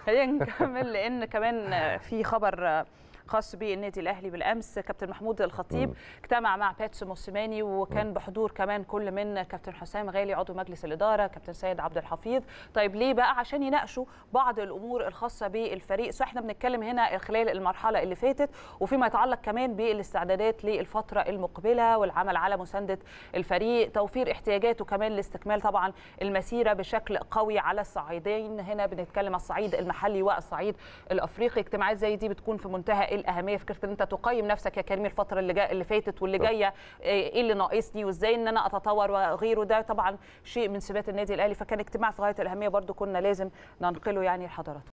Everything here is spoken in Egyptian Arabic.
خلينا نكمل لان كمان في خبر خاص بالنادي الاهلي بالامس كابتن محمود الخطيب اجتمع مع باتس موسيماني وكان بحضور كمان كل من كابتن حسام غالي عضو مجلس الاداره كابتن سيد عبد الحفيظ طيب ليه بقى عشان يناقشوا بعض الامور الخاصه بالفريق سو احنا بنتكلم هنا خلال المرحله اللي فاتت وفيما يتعلق كمان بالاستعدادات للفتره المقبله والعمل على مسانده الفريق توفير احتياجاته كمان لاستكمال طبعا المسيره بشكل قوي على الصعيدين هنا بنتكلم على الصعيد المحلي والصعيد الافريقي اجتماعات زي دي بتكون في منتهى الاهميه فكره ان انت تقيم نفسك يا كريم الفتره اللي جا اللي فاتت واللي جايه ايه اللي ناقصني وازاي ان انا اتطور وغيره ده طبعا شيء من سمات النادي الاهلي فكان اجتماع في غايه الاهميه برضو كنا لازم ننقله يعني لحضراتكم